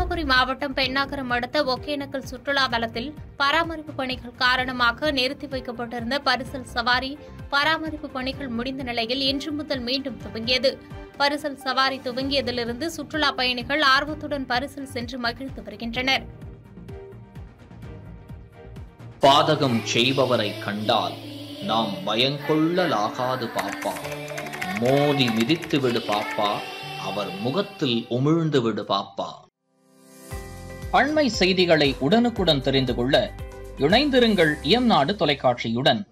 தருமபுரி மாவட்டம் பெண்ணாகரம் அடுத்த ஒகேனக்கல் சுற்றுலா தலத்தில் பராமரிப்பு பணிகள் காரணமாக நிறுத்தி வைக்கப்பட்டிருந்த பரிசல் சவாரி பராமரிப்பு பணிகள் முடிந்த நிலையில் இன்று முதல் மீண்டும் துவங்கியது பரிசல் சவாரி துவங்கியதிலிருந்து சுற்றுலா பயணிகள் ஆர்வத்துடன் பரிசல் சென்று மகிழ்ந்து வருகின்றனர் பாதகம் செய்பவரை கண்டால் நாம் பயங்கொள்ளலாகாது பாப்பா மோதி மிதித்து விடு பாப்பா அவர் முகத்தில் உமிழ்ந்து விடு பாப்பா அண்மை செய்திகளை உடனுக்குடன் தெரிந்து கொள்ள இணைந்திருங்கள் இயம்நாடு தொலைக்காட்சியுடன்